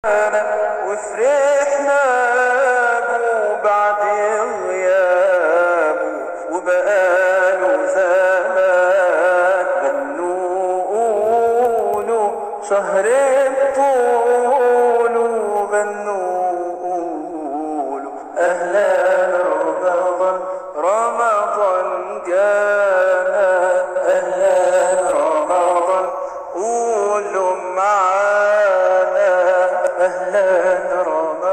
وفرحنا بو بعد غيابه وبقاله زمان غنوا قولوا شهر الطول وغنوا قولوا أهلا رمضان رمضان جانا أهلا رمضان قولوا معانا أهلا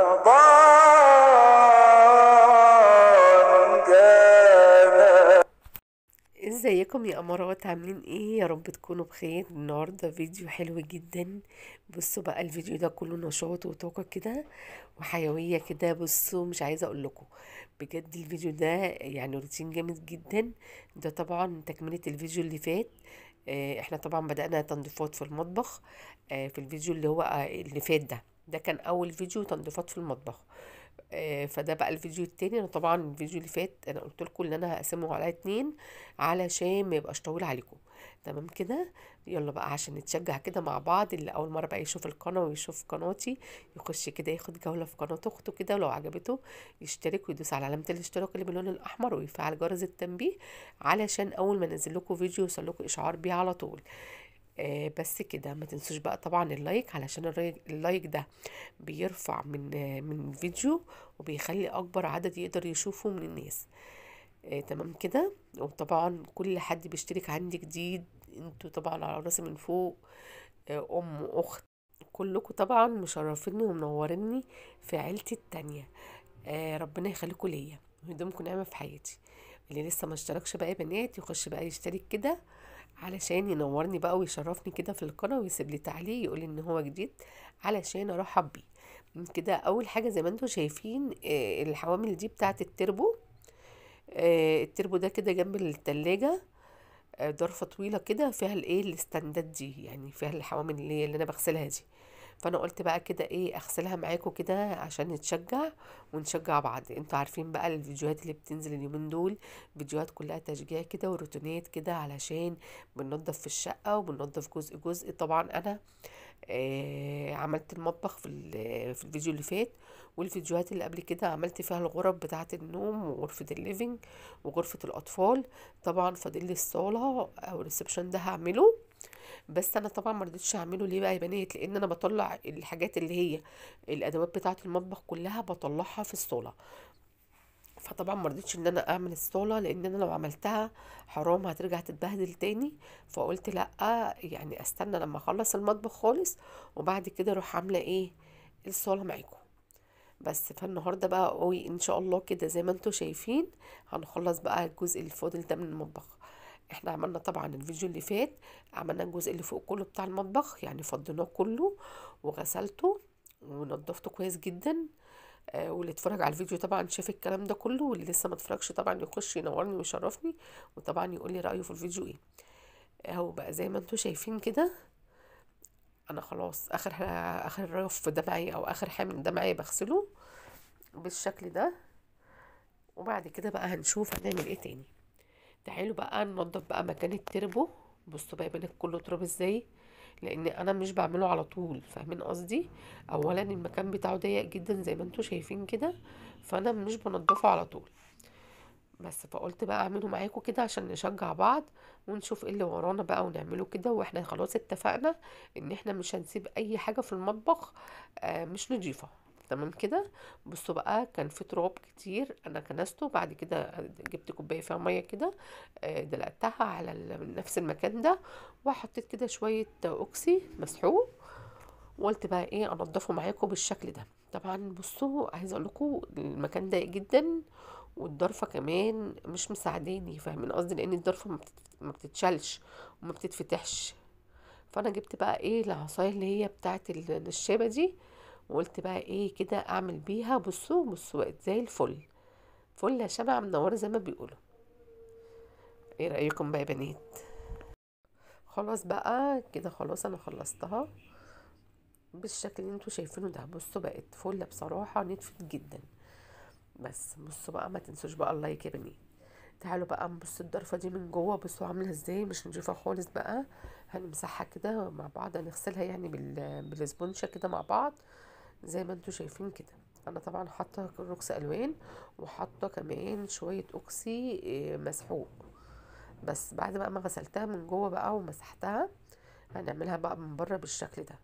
رمضان جانا ازيكم يا امارات عاملين ايه يا رب تكونوا بخير النهارده فيديو حلو جدا بصوا بقى الفيديو ده كله نشاط وطاقه كده وحيويه كده بصوا مش عايزه اقول لكم بجد الفيديو ده يعني روتين جامد جدا ده طبعا تكمله الفيديو اللي فات آه، احنا طبعا بدأنا تنظيفات في المطبخ آه، في الفيديو اللي هو آه، اللي فات ده ده كان اول فيديو تنظيفات في المطبخ آه، فده بقى الفيديو التاني انا طبعا الفيديو اللي فات انا قلت لكم ان انا هقسمه على اتنين علشان ما يبقاش طويل عليكم تمام كده يلا بقى عشان نتشجع كده مع بعض اللي اول مره بقى يشوف القناه ويشوف قناتي يخش كده ياخد جوله في قناه اخته كده ولو عجبته يشترك ويدوس على علامه الاشتراك اللي باللون الاحمر ويفعل جرس التنبيه علشان اول ما انزل لكم فيديو يوصل لكم اشعار بيه على طول آه بس كده ما تنسوش بقى طبعا اللايك علشان الراي- اللايك ده بيرفع من آه من الفيديو وبيخلي اكبر عدد يقدر يشوفه من الناس آه تمام كده وطبعا كل حد بيشترك عندي جديد انتوا طبعا على راسي من فوق آه ام اخت كلكم طبعا مشرفيني ومنوريني في عيلتي التانية آه ربنا يخليكم ليا ويدومكم نعمة في حياتي اللي لسه ما اشتركش بقى يا بنات يخش بقى يشترك كده علشان ينورني بقى ويشرفني كده في القناة ويسيب لي تعليق يقول ان هو جديد علشان ارحب بيه من كده اول حاجة زي ما انتم شايفين آه الحوامل دي بتاعت التربو آه التربو ده كده جنب التلاجة آه، ضرفة طويلة كده فيها الايه الاستندات دي يعني فيها الحوامل اللي, هي اللي انا بغسلها دي فانا قلت بقى كده ايه اغسلها معاكم كده عشان نتشجع ونشجع بعض انتوا عارفين بقى الفيديوهات اللي بتنزل اليومين دول فيديوهات كلها تشجيع كده وروتينات كده علشان بننضف في الشقة وبننضف جزء جزء طبعا انا آه عملت المطبخ في ال- في الفيديو اللي فات والفيديوهات اللي قبل كده عملت فيها الغرف بتاعة النوم وغرفة الليفينج وغرفة الأطفال طبعا فاضل لي الصالة أو الريسبشن ده هعمله بس انا طبعا ما رضيتش اعمله ليه بقى يا بنات لان انا بطلع الحاجات اللي هي الادوات بتاعه المطبخ كلها بطلعها في الصاله فطبعا ما رضيتش ان انا اعمل الصاله لان انا لو عملتها حرام هترجع تتبهدل تاني فقلت لا يعني استنى لما اخلص المطبخ خالص وبعد كده اروح عامله ايه الصاله معاكم بس فالنهارده بقى قوي ان شاء الله كده زي ما انتم شايفين هنخلص بقى الجزء الفاضل ده من المطبخ احنا عملنا طبعا الفيديو اللي فات عملنا الجزء اللي فوق كله بتاع المطبخ يعني فضيناه كله وغسلته ونضفته كويس جدا آه واللي اتفرج على الفيديو طبعا شاف الكلام ده كله واللي لسه ما اتفرجش طبعا يخش ينورني ويشرفني وطبعا يقول لي رأيه في الفيديو ايه اهو بقى زي ما انتم شايفين كده انا خلاص اخر اخر رف ده معايا او اخر حامل ده معايا بغسله بالشكل ده وبعد كده بقى هنشوف هنعمل ايه تاني تعالوا بقى ننضف بقى مكان التربو بصوا بقى يا بنات كله تراب ازاي لان انا مش بعمله على طول فاهمين قصدي اولا المكان بتاعه ضيق جدا زي ما انتم شايفين كده فانا مش بنضفه على طول بس فقلت بقى اعمله معاكم كده عشان نشجع بعض ونشوف ايه اللي ورانا بقى ونعمله كده واحنا خلاص اتفقنا ان احنا مش هنسيب اي حاجة في المطبخ آه مش نضيفة تمام كده بصوا بقى كان في تراب كتير انا كنسته بعد كده جبت كوبايه فيها ميه كده آه، دلقتها على ال- نفس المكان ده وحطيت كده شويه اوكسي مسحوق وقلت بقى ايه انضفه معاكم بالشكل ده طبعا بصوا عايزه اقول لكم المكان ضيق جدا والضرفه كمان مش مساعداني فاهمين قصدي لان الضرفه ما بتت- ما بتتشالش وما بتتفتحش فانا جبت بقى ايه العصايه اللي هي بتاعت ال- النشابه دي وقلت بقى ايه كده اعمل بيها بصوا بصوا بقت زي الفل فل يا شمعة منورة زي ما بيقولوا ايه رأيكم بقى يا بنات خلاص بقى كده خلاص انا خلصتها بالشكل اللي انتوا شايفينه ده بصوا بقت فله بصراحة نتفت جدا بس بصوا بقى ما تنسوش بقى اللايك يا بنات تعالوا بقى نبص الضرفة دي من جوه بصوا عاملة ازاي مش نضيفها خالص بقى هنمسحها كده مع بعض هنغسلها يعني بال... بالاسبونشة كده مع بعض زي ما انتوا شايفين كده انا طبعا حاطه روكس الوان وحاطه كمان شويه اوكسي إيه، مسحوق بس بعد بقى ما غسلتها من جوه بقى ومسحتها هنعملها بقى من بره بالشكل ده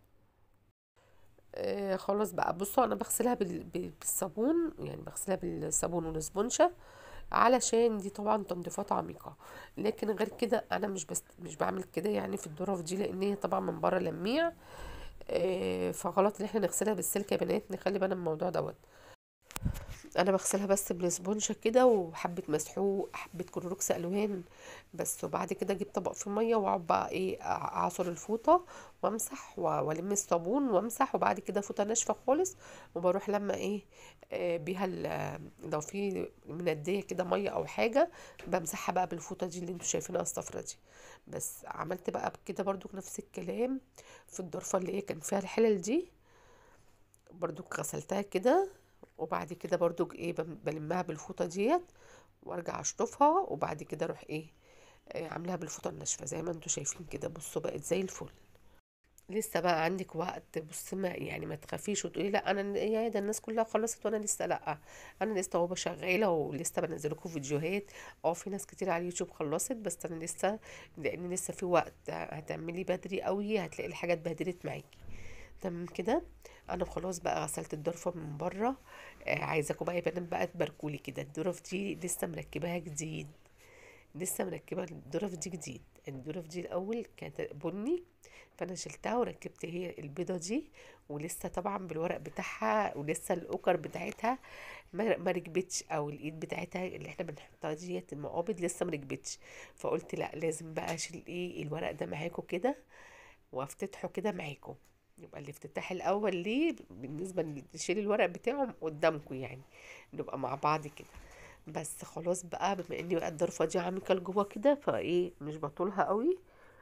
آه خلاص بقى بصوا انا بغسلها بال- بال- بالصابون يعني بغسلها بالصابون والاسبونشة علشان دي طبعا تنظيفات عميقة لكن غير كده انا مش بس مش بعمل كده يعني في الظرف دي لان هي طبعا من بره لميع آه فغلط ان احنا نغسلها بالسلك يا بنات نخلي بالنا من الموضوع دوت انا بغسلها بس بالاسبونشة كده وحبة مسحوق حبة كلوروكس الوان بس وبعد كده اجيب طبق فيه ميه واقعد بقى ايه أع- اعصر الفوطه وامسح و- والم الصابون وامسح وبعد كده فوطه ناشفه خالص وبروح لما ايه آه، بيها ال- لو في منديه كده ميه او حاجه بمسحها بقى بالفوطه دي اللي انتوا شايفينها الصفرة دي بس عملت بقى كده برضو نفس الكلام في الضرفه اللي هي كان فيها الحلل دي برضو غسلتها كده وبعد كده برضو ايه بم- بلمها بالفوطه ديت وارجع اشطفها وبعد كده اروح ايه آه، عاملاها بالفوطه الناشفه زي ما انتوا شايفين كده بصوا بقت زي الفل لسه بقى عندك وقت بص ما يعني ما تخافيش وتقولي لا انا يا ده الناس كلها خلصت وانا لسه لا انا لسه هو شغاله ولسه بنزل لكم فيديوهات اه في ناس كتير على اليوتيوب خلصت بس انا لسه لان لسه في وقت هتعملي بدري قوي هتلاقي الحاجات اتبهدلت معاكي تمام كده انا خلاص بقى غسلت الضرفه من بره آه عايزاكم بقى يا بنات بقى تباركولي كده الضرف دي لسه مركباها جديد لسه مركبه الظرف دي جديد الظرف دي الاول كانت بني فانا شلتها وركبت هي البيضه دي ولسه طبعا بالورق بتاعها ولسه الاوكر بتاعتها ما ما ركبتش او الايد بتاعتها اللي احنا بنحطها ديت المقابض لسه ما ركبتش فقلت لا لازم بقى اشيل ايه الورق ده معاكم كده وافتتحه كده معاكم يبقى الافتتاح الاول ليه بالنسبه لشيل الورق بتاعه قدامكم يعني نبقى مع بعض كده بس خلاص بقى بما اني بقى الضرفه دي عامله لجوه كده فايه مش بطولها قوي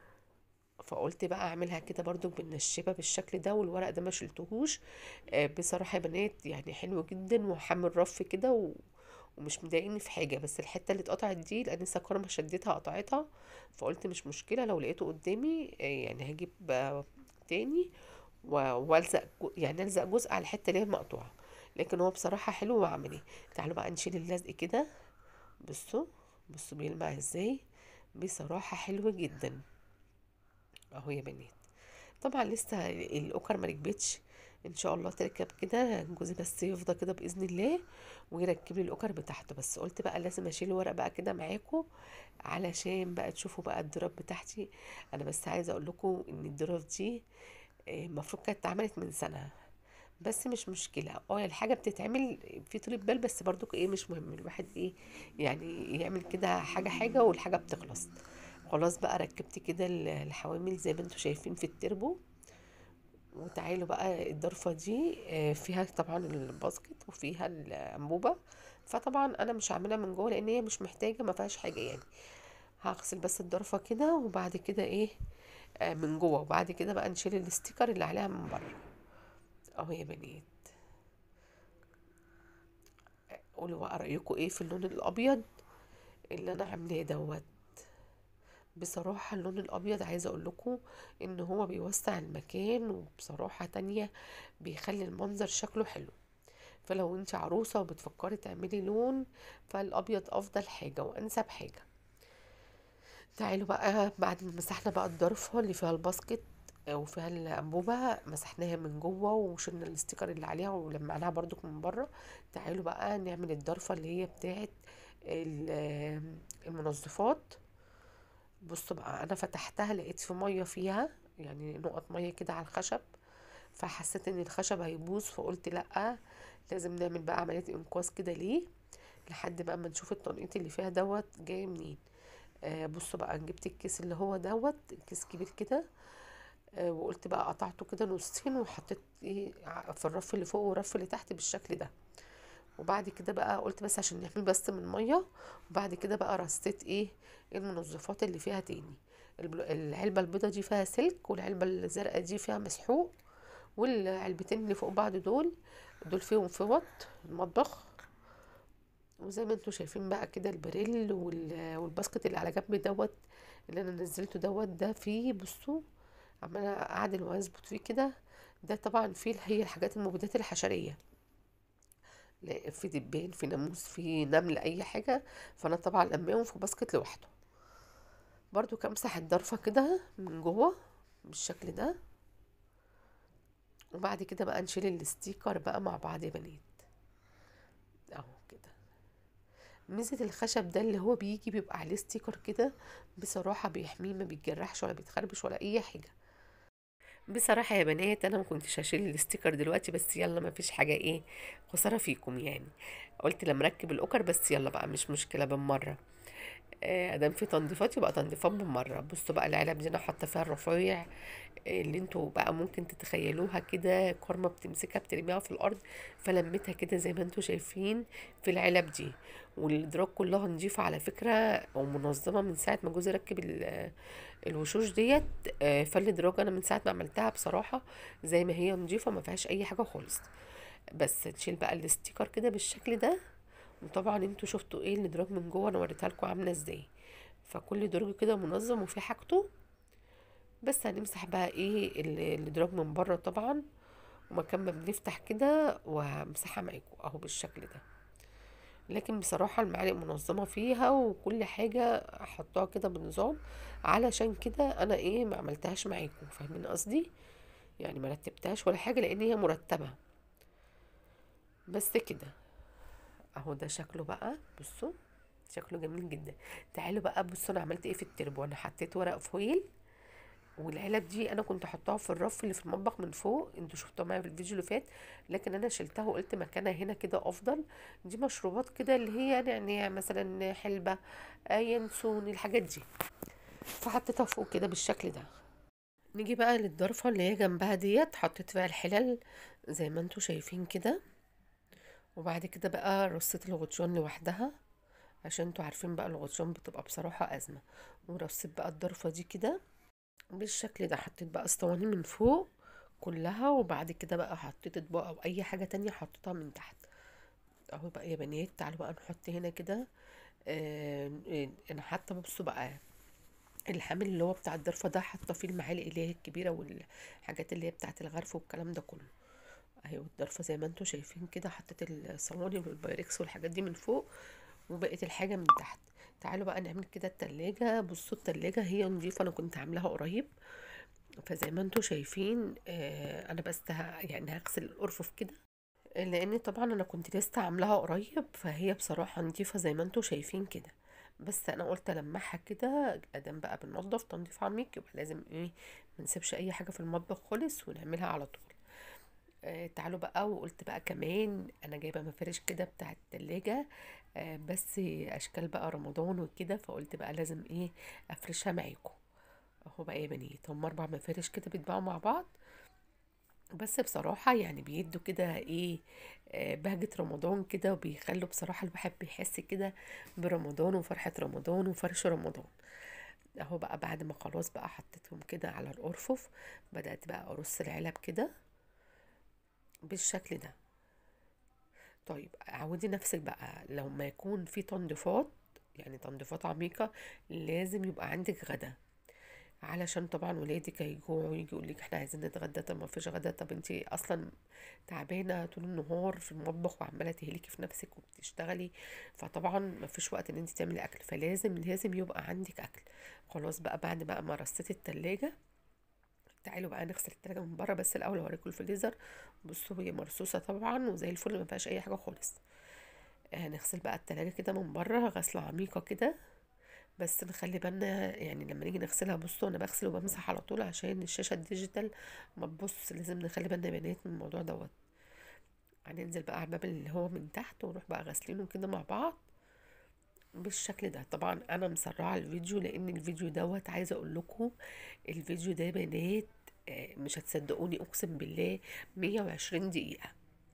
فقلت بقى اعملها كده برضو بالنشابه بالشكل ده والورق ده ما شلتهوش آه بصراحه يا بنات يعني حلو جدا وحامل رف كده و... ومش مضايقني في حاجه بس الحته اللي اتقطعت دي لان سكر ما شدتها قطعتها فقلت مش مشكله لو لقيته قدامي آه يعني هجيب آه تاني و- والزق جو- يعني الزق جزء على الحته اللي هي مقطوعه لكن هو بصراحه حلو وعملي تعالوا بقى نشيل اللزق كده بصوا بصوا بيلمع ازاي بصراحه حلو جدا اهو يا بنات طبعا لسه الاوكر ما ركبتش ان شاء الله تركب كده جوزي بس يفضى كده باذن الله ويركب لي الاوكر بتاعته بس قلت بقى لازم اشيل الورق بقى كده معاكم علشان بقى تشوفوا بقى الدراب بتاعتي انا بس عايزه اقول لكم ان الدراب دي آه، المفروض كانت اتعملت من سنه بس مش مشكله اه الحاجه بتتعمل في طول بال بس برضو ايه مش مهم الواحد ايه يعني يعمل كده حاجه حاجه والحاجه بتخلص خلاص بقى ركبت كده ال- الحوامل زي ما انتوا شايفين في التربو وتعالوا بقى الضرفة دي آه، فيها طبعا الباسكت وفيها الأنبوبة فطبعا أنا مش هعملها من جوه لأن هي مش محتاجة ما فيهاش حاجة يعني هغسل بس الضرفة كده وبعد كده ايه آه، من جوه وبعد كده بقى نشيل الاستيكر اللي عليها من بره اهو يا بنات قولوا بقى رأيكم ايه في اللون الأبيض اللي أنا عاملاه دوت بصراحة اللون الأبيض عايزة أقول لكم إن هو بيوسع المكان وبصراحة تانية بيخلي المنظر شكله حلو فلو انت عروسة وبتفكري تعملي لون فالأبيض أفضل حاجة وأنسب حاجة تعالوا بقى بعد ما مسحنا بقى الضرفة اللي فيها الباسكت وفيها الأنبوبة مسحناها من جوه وشلنا الاستيكر اللي عليها ولمعناها برضو من بره تعالوا بقى نعمل الضرفة اللي هي بتاعت ال- المنظفات بصوا بقى انا فتحتها لقيت في ميه فيها يعني نقط ميه كده على الخشب فحسيت ان الخشب هيبوظ فقلت لا لازم نعمل بقى عمليه انقاذ كده ليه لحد بقى ما نشوف التنقيط اللي فيها دوت جاي منين آه بصوا بقى جبت الكيس اللي هو دوت كيس كبير كده آه وقلت بقى قطعته كده نصين وحطيت ايه ع- في الرف اللي فوق والرف اللي تحت بالشكل ده وبعد كده بقى قلت بس عشان نحميه بس من ميه وبعد كده بقى رصيت ايه المنظفات اللي فيها تاني البل- العلبة البيضة دي فيها سلك والعلبة الزرقاء دي فيها مسحوق والعلبتين اللي فوق بعض دول دول فيهم فوط المطبخ وزي ما انتوا شايفين بقى كده البريل وال- والباسكت اللي على جنب دوت اللي انا نزلته دوت ده فيه بصوا عمالة اعدل واظبط فيه كده ده طبعا فيه اللي هي الحاجات المبيدات الحشرية لا في دبان في ناموس في نمل اي حاجة فانا طبعا لماهم في باسكت لوحده برضو كمسح الضرفة كده من جوه بالشكل ده وبعد كده بقى نشيل الستيكر بقى مع بعض يا بنات اهو كده ميزة الخشب ده اللي هو بيجي بيبقى عليه ستيكر كده بصراحة بيحميه ما بيتجرحش ولا بيتخربش ولا اي حاجة بصراحة يا بنات انا ما كنتش هشيل الستيكر دلوقتي بس يلا ما فيش حاجة ايه خسارة فيكم يعني قلت لما اركب الاوكر بس يلا بقى مش مشكلة بالمرة آه، ادام في تنظيفات يبقى تنظيفات بالمره بصوا بقى العلب دي انا حاطه فيها الرفايع اللي انتوا بقى ممكن تتخيلوها كده كرمه بتمسكها بترميها في الارض فلمتها كده زي ما انتوا شايفين في العلب دي والادراج كلها نضيفه على فكره ومنظمه من ساعه ما جوزي ركب ال- الوشوش ديت آه، فالادراج انا من ساعه ما عملتها بصراحه زي ما هي نضيفه ما فيهاش اي حاجه خالص بس نشيل بقى الاستيكر كده بالشكل ده وطبعا انتوا شفتوا ايه الادراج من جوه انا وريتها لكم عامله ازاي فكل درج كده منظم وفيه حاجته بس هنمسح بقى ايه ال- الادراج من بره طبعا ومكان ما بنفتح كده وهمسحها معاكم اهو بالشكل ده لكن بصراحة المعالق منظمة فيها وكل حاجة حطوها كده بنظام علشان كده انا ايه ما عملتهاش معاكم فاهمين قصدي يعني ما رتبتهاش ولا حاجة لان هي مرتبة بس كده اهو ده شكله بقى بصوا شكله جميل جدا تعالوا بقى بصوا انا عملت ايه في التربو انا حطيت ورق فويل والعلب دي انا كنت احطها في الرف اللي في المطبخ من فوق انتوا شفتوها معايا في الفيديو اللي فات لكن انا شلتها وقلت مكانها هنا كده افضل دي مشروبات كده اللي هي نعناع مثلا حلبة آه، ينسون الحاجات دي فحطيتها فوق كده بالشكل ده نيجي بقى للضرفة اللي هي جنبها ديت حطيت فيها الحلل زي ما انتوا شايفين كده وبعد كده بقى رصيت الغطيان لوحدها عشان انتوا عارفين بقى الغطيان بتبقى بصراحة أزمة ورصيت بقى الضرفة دي كده بالشكل ده حطيت بقى اسطواني من فوق كلها وبعد كده بقى حطيت اطباق او اي حاجة تانية حطيتها من تحت اهو بقى يا بنات تعالوا بقى نحط هنا كده آه آه، انا حاطه بصوا بقى الحامل اللي هو بتاع الضرفة ده حاطه فيه المعالق اللي هي الكبيرة والحاجات اللي هي بتاعت الغرف والكلام ده كله اهي الضرفة زي ما انتوا شايفين كده حطيت الصواني والبايركس والحاجات دي من فوق وبقت الحاجة من تحت تعالوا بقى نعمل كده التلاجة بصوا التلاجة هي نضيفة انا كنت عاملاها قريب فزي ما انتوا شايفين آه انا بس ه- يعني هغسل الارفف كده لان طبعا انا كنت لسه عاملاها قريب فهي بصراحة نضيفة زي ما انتوا شايفين كده بس انا قلت المعها كده ادام بقى بننضف تنظيف عميق يبقى لازم ايه منسيبش اي حاجة في المطبخ خالص ونعملها على طول آه تعالوا بقى وقلت بقى كمان انا جايبه مفارش كده بتاع التلاجة آه بس اشكال بقى رمضان وكده فقلت بقى لازم ايه افرشها معاكم اهو بقى يا بنات هم اربع مفارش كده بيتباعوا مع بعض بس بصراحة يعني بيدوا كده ايه آه، بهجة رمضان كده وبيخلوا بصراحة الواحد بيحس كده برمضان وفرحة رمضان وفرش رمضان اهو بقى بعد ما خلاص بقى حطيتهم كده على الأرفف بدأت بقى أرص العلب كده بالشكل ده طيب عودي نفسك بقى لو ما يكون في تنظيفات يعني تنظيفات عميقة لازم يبقى عندك غدا علشان طبعا ولادك هيجوعوا ويجي يقول لك احنا عايزين نتغدى طب ما فيش غدا طب انتي اصلا تعبانه طول النهار في المطبخ وعماله تهلكي في نفسك وبتشتغلي فطبعا ما فيش وقت ان انت تعملي اكل فلازم لازم يبقى عندك اكل خلاص بقى بعد بقى ما رصيتي التلاجة تعالوا بقى نغسل التلاجة من بره بس الاول اوريكم الفريزر بصوا هي مرصوصه طبعا وزي الفل ما فيهاش اي حاجه خالص هنغسل بقى التلاجة كده من بره غسله عميقه كده بس نخلي بالنا يعني لما نيجي نغسلها بصوا انا بغسل وبمسح على طول عشان الشاشه الديجيتال ما تبص لازم نخلي بالنا يا بنات من الموضوع دوت هننزل بقى على الباب اللي هو من تحت ونروح بقى غاسلينه كده مع بعض بالشكل ده طبعا انا مسرعه الفيديو لان الفيديو دوت عايزه اقول لكم الفيديو ده يا بنات آه، مش هتصدقوني اقسم بالله 120 دقيقه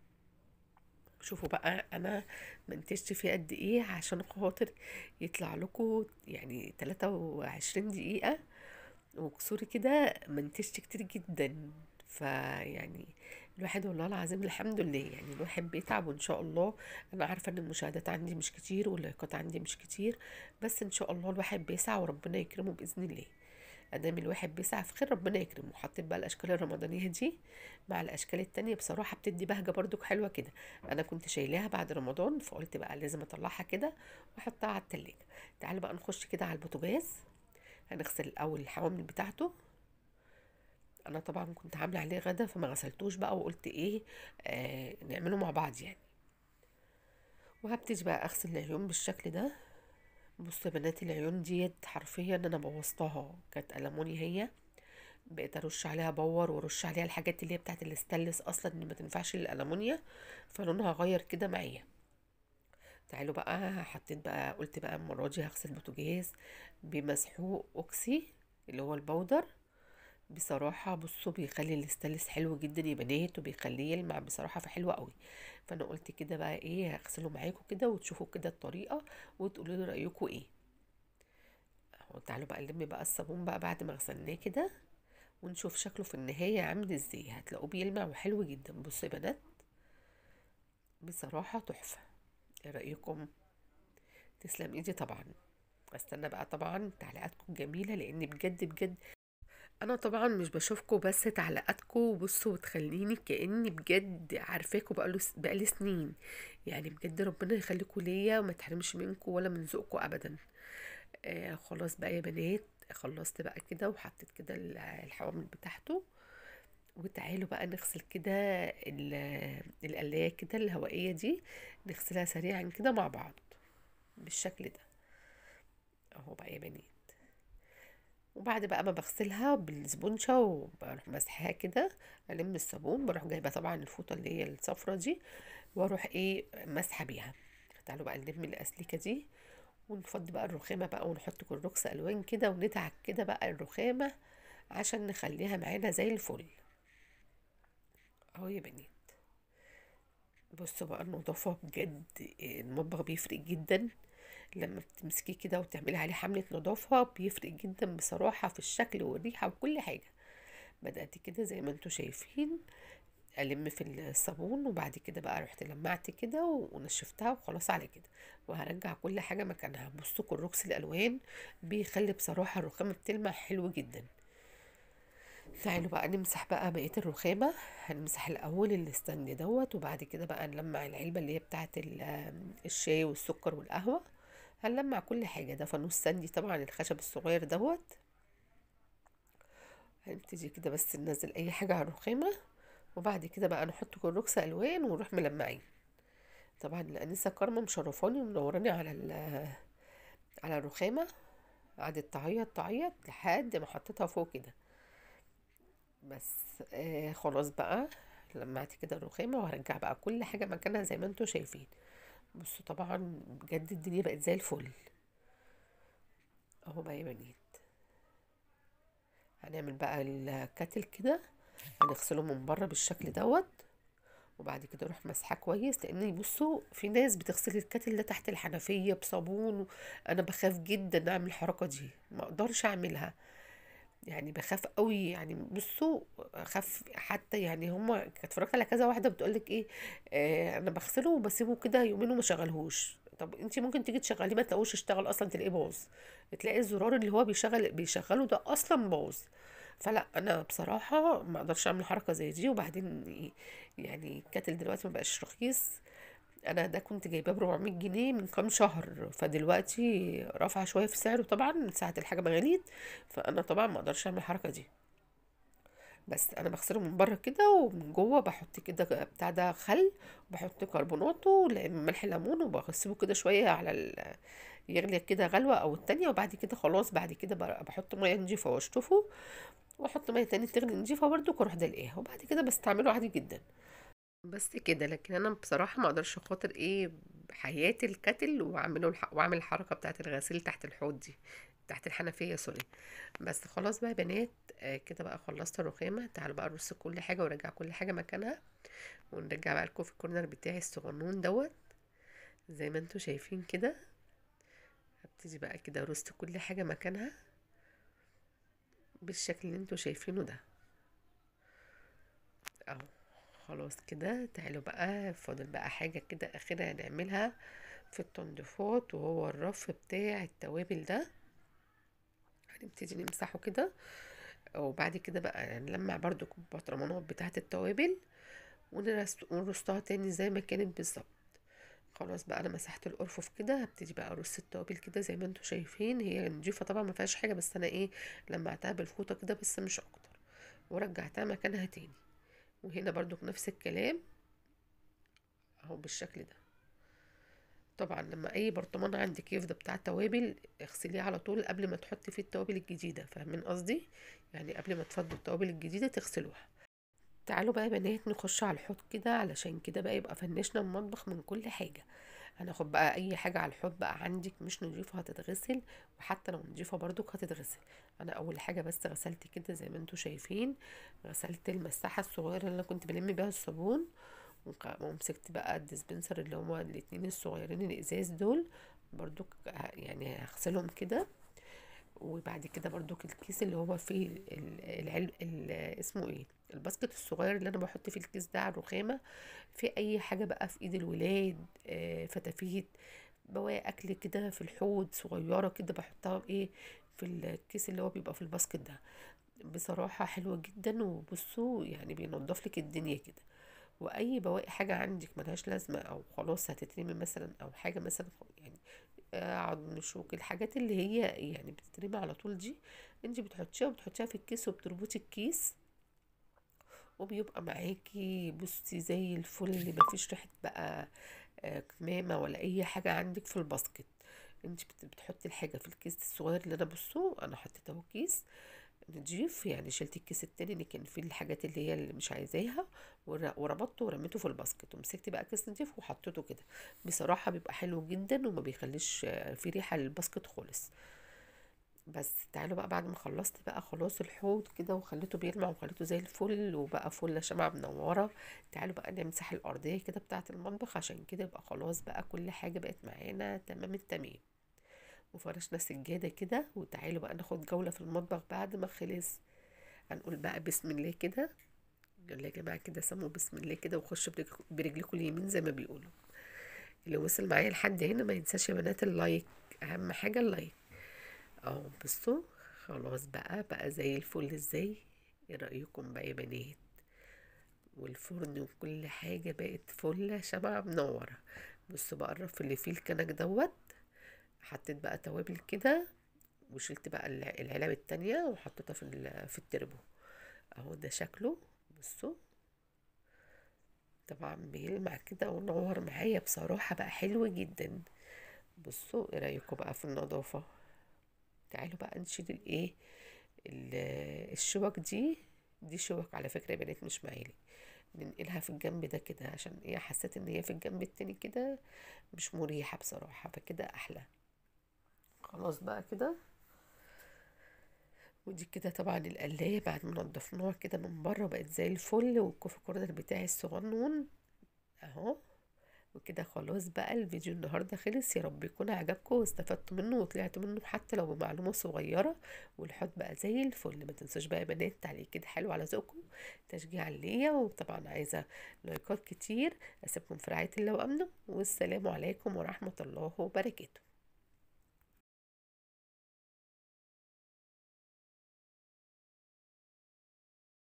شوفوا بقى انا منتجت فيه قد ايه عشان خاطر يطلع لكم يعني 23 دقيقة وكسوري كده منتجت كتير جدا فيعني الواحد والله العظيم الحمد لله يعني الواحد بيتعب وان شاء الله انا عارفة ان المشاهدات عندي مش كتير واللايكات عندي مش كتير بس ان شاء الله الواحد بيسعى وربنا يكرمه باذن الله ادام الواحد بيسعى في خير ربنا يكرمه حطيت بقى الاشكال الرمضانيه دي مع الاشكال التانية بصراحه بتدي بهجه برضو حلوه كده انا كنت شايلاها بعد رمضان فقلت بقى لازم اطلعها كده واحطها على التلاجة تعالوا بقى نخش كده على البوتاجاز هنغسل الاول الحوامل بتاعته انا طبعا كنت عامله عليه غدا فما غسلتوش بقى وقلت ايه آه نعمله مع بعض يعني وهبتدي بقى اغسل العيون بالشكل ده بصوا يا بنات العيون ديت حرفيا انا بوظتها كانت ألموني هي بقيت ارش عليها بور وارش عليها الحاجات اللي هي بتاعت الاستانلس اصلا اللي ما تنفعش للألمونيا فلونها غير كده معايا تعالوا بقى حطيت بقى قلت بقى المرة دي هغسل بوتاجاز بمسحوق اوكسي اللي هو البودر بصراحة بصوا بيخلي الاستانلس حلو جدا يا بنات وبيخليه يلمع بصراحة فحلو قوي فانا قلت كده بقى ايه هغسله معاكم كده وتشوفوا كده الطريقة وتقولوا لي رأيكم ايه اهو تعالوا بقى نلم بقى الصابون بقى بعد ما غسلناه كده ونشوف شكله في النهاية عامل ازاي هتلاقوه بيلمع وحلو جدا بصوا يا بنات بصراحة تحفة ايه رأيكم تسلم ايدي طبعا استنى بقى طبعا تعليقاتكم الجميلة لان بجد بجد انا طبعا مش بشوفكم بس تعليقاتكم بصوا وتخليني كاني بجد عارفاكم بقاله بقالي سنين يعني بجد ربنا يخليكم ليا وما تحرمش منكم ولا من ذوقكم ابدا آه خلاص بقى يا بنات خلصت بقى كده وحطيت كده ال- الحوامل بتاعته وتعالوا بقى نغسل كده ال- القلاية كده الهوائية دي نغسلها سريعا كده مع بعض بالشكل ده اهو بقى يا بنات وبعد بقى ما بغسلها بالسبونشة وبروح مسحها كده ألم الصابون بروح جايبة طبعا الفوطة اللي هي الصفرة دي واروح ايه مسحة بيها تعالوا بقى نلم الأسلكة دي ونفضي بقى الرخامة بقى ونحط كلوكس ألوان كده وندعك كده بقى الرخامة عشان نخليها معانا زي الفل اهو يا بنات بصوا بقى النظافة بجد المطبخ بيفرق جدا لما بتمسكيه كده وتعملي عليه حملة نظافة بيفرق جدا بصراحة في الشكل والريحة وكل حاجة بدأت كده زي ما انتوا شايفين ألم في الصابون وبعد كده بقى رحت لمعت كده ونشفتها وخلاص على كده وهرجع كل حاجة مكانها بصوا كروكس الألوان بيخلي بصراحة الرخامة بتلمع حلو جدا تعالوا بقى نمسح بقى بقية الرخامة هنمسح الأول الستاند دوت وبعد كده بقى نلمع العلبة اللي هي بتاعت ال- الشاي والسكر والقهوة هنلمع كل حاجة ده فانوس ساندي طبعا الخشب الصغير دوت هنبتدي كده بس ننزل أي حاجة على الرخامة وبعد كده بقى نحط كروكس ألوان ونروح ملمعين طبعا الأنسة كارما مشرفاني ومنوراني على ال- على الرخامة قعدت تعيط تعيط لحد ما حطيتها فوق كده بس آه خلاص بقى لمعت كده الرخامة وهرجع بقى كل حاجة مكانها زي ما انتوا شايفين بصوا طبعا بجد الدنيا بقت زي الفل اهو بقى يا بنات هنعمل بقى الكاتل كده هنغسله من بره بالشكل دوت وبعد كده اروح مسحاه كويس لان بصوا في ناس بتغسل الكاتل ده تحت الحنفيه بصابون انا بخاف جدا اعمل الحركه دي ما اقدرش اعملها يعني بخاف قوي يعني بصوا اخاف حتى يعني هما كانت اتفرجت على كذا واحده بتقولك ايه آه انا بغسله وبسيبه كده يومين وما شغلهوش طب انت ممكن تيجي تشغليه ما تلاقوش اشتغل اصلا تلاقيه باظ تلاقي الزرار اللي هو بيشغل بيشغله ده اصلا باظ فلا انا بصراحه ما اقدرش اعمل حركه زي دي وبعدين يعني الكاتل دلوقتي ما بقاش رخيص انا ده كنت جايباه ب 400 جنيه من كام شهر فدلوقتي رافعه شويه في سعره طبعا من ساعه الحاجه ما غليت فانا طبعا ما اقدرش اعمل الحركه دي بس انا بغسله من بره كده ومن جوه بحط كده بتاع ده خل وبحط كربوناته ملح ليمون وبسيبه كده شويه على ال... يغلي كده غلوه او التانية وبعد كده خلاص بعد كده بحط ميه نضيفه واشطفه واحط ميه تاني تغلي نضيفه برده واروح دلقاها وبعد كده بستعمله عادي جدا بس كده لكن انا بصراحه ما اقدرش خاطر ايه بحياتي الكتل واعمله الح... واعمل الحركه بتاعه الغسيل تحت الحوض دي تحت الحنفيه سوري بس خلاص بقى يا بنات آه كده بقى خلصت الرخامه تعالوا بقى نرص كل حاجه وارجع كل حاجه مكانها ونرجع بقى الكوفي كورنر بتاعي الصغنون دوت زي ما انتوا شايفين كده هبتدي بقى كده ارص كل حاجه مكانها بالشكل اللي انتوا شايفينه ده اهو خلاص كده تعالوا بقى فاضل بقى حاجة كده أخيرة هنعملها في التنظيفات وهو الرف بتاع التوابل ده هنبتدي نمسحه كده وبعد كده بقى نلمع برضو البطرمانات بتاعة التوابل ونرست- ونرصها تاني زي ما كانت بالظبط خلاص بقى انا مسحت الارفف كده هبتدي بقى ارص التوابل كده زي ما انتوا شايفين هي نضيفه طبعا ما فيهاش حاجه بس انا ايه لمعتها بالفوطه كده بس مش اكتر ورجعتها مكانها تاني وهنا برضو نفس الكلام اهو بالشكل ده طبعا لما اي برطمان عندك يفضى بتاع توابل اغسليه على طول قبل ما تحطي فيه التوابل الجديده فاهمين قصدي يعني قبل ما تفضوا التوابل الجديده تغسلوها تعالوا بقى يا بنات نخش على الحوض كده علشان كده بقى يبقى فنشنا المطبخ من كل حاجه هناخد بقى اي حاجه على الحوض بقى عندك مش نضيفه هتتغسل وحتى لو نضيفه برضك هتتغسل انا اول حاجه بس غسلت كده زي ما انتوا شايفين غسلت المساحه الصغيره اللي انا كنت بلم بيها الصابون وق- ومسكت بقى الديسبنسر اللي هما الاتنين الصغيرين الازاز دول برضو يعني هغسلهم كده وبعد كده برضو الكيس اللي هو فيه ال- العلب ال- اسمه ايه الباسكت الصغير اللي انا بحط فيه الكيس ده على الرخامه في اي حاجه بقى في ايد الولاد آه، فتافيت بواقي اكل كده في الحوض صغيره كده بحطها ايه في الكيس اللي هو بيبقى في الباسكت ده بصراحه حلوه جدا وبصوا يعني بينضف لك الدنيا كده واي بواقي حاجه عندك ملهاش لازمه او خلاص هتترمي مثلا او حاجه مثلا يعني آه، عظم شوك الحاجات اللي هي يعني بتترمي على طول دي انت بتحطيها وبتحطيها في الكيس وبتربطي الكيس وبيبقى معاكي بصي زي الفل اللي مفيش ريحة بقى آه، كمامة ولا أي حاجة عندك في الباسكت انت بت- بتحطي الحاجة في الكيس الصغير اللي أنا بصه أنا حطيت اهو كيس نضيف يعني شلت الكيس التاني اللي كان فيه الحاجات اللي هي اللي مش عايزاها ور- وربطته ورميته في الباسكت ومسكت بقى كيس نضيف وحطيته كده بصراحة بيبقى حلو جدا وما بيخليش آه، فيه ريحة للباسكت خالص بس تعالوا بقى بعد ما خلصت بقى خلاص الحوض كده وخليته بيلمع وخليته زي الفل وبقى فل شمعة منورة تعالوا بقى نمسح الأرضية كده بتاعة المطبخ عشان كده يبقى خلاص بقى كل حاجة بقت معانا تمام التمام وفرشنا سجادة كده وتعالوا بقى ناخد جولة في المطبخ بعد ما خلص هنقول بقى بسم الله كده يلا يا جماعة كده سموا بسم الله كده وخشوا برجل- برجلكم اليمين زي ما بيقولوا اللي وصل معايا لحد هنا ما ينساش يا بنات اللايك أهم حاجة اللايك اهو بصوا خلاص بقى بقى زي الفل ازاي ايه رأيكم بقى يا بنات والفرن وكل حاجة بقت فلة شمعة منورة بصوا بقى الرف اللي فيه الكنك دوت حطيت بقى توابل كده وشلت بقى الع- العلب التانية وحطيتها في ال- في التربو اهو ده شكله بصوا طبعا بيلمع كده ونور معايا بصراحة بقى حلو جدا بصوا ايه رأيكم بقى في النظافة تعالوا بقى نشيل الايه ال- الشوك دي دي شوك على فكرة يا بنات مش معالي ننقلها في الجنب ده كده عشان ايه حسيت ان هي في الجنب التاني كده مش مريحة بصراحة فكده احلى خلاص بقى كده ودي كده طبعا القلاية بعد ما نضفناها كده من بره بقت زي الفل والكوفي كورنر بتاعي الصغنون اهو وكده خلاص بقى الفيديو النهارده خلص يا رب يكون عجبكم واستفدتوا منه وطلعتوا منه حتى لو بمعلومه صغيره والحوض بقى زي الفل ما تنسوش بقى يا بنات تعليق كده حلو على ذوقكم تشجيع ليا وطبعا عايزه لايكات كتير اسيبكم في رعايه الله وامنه والسلام عليكم ورحمه الله وبركاته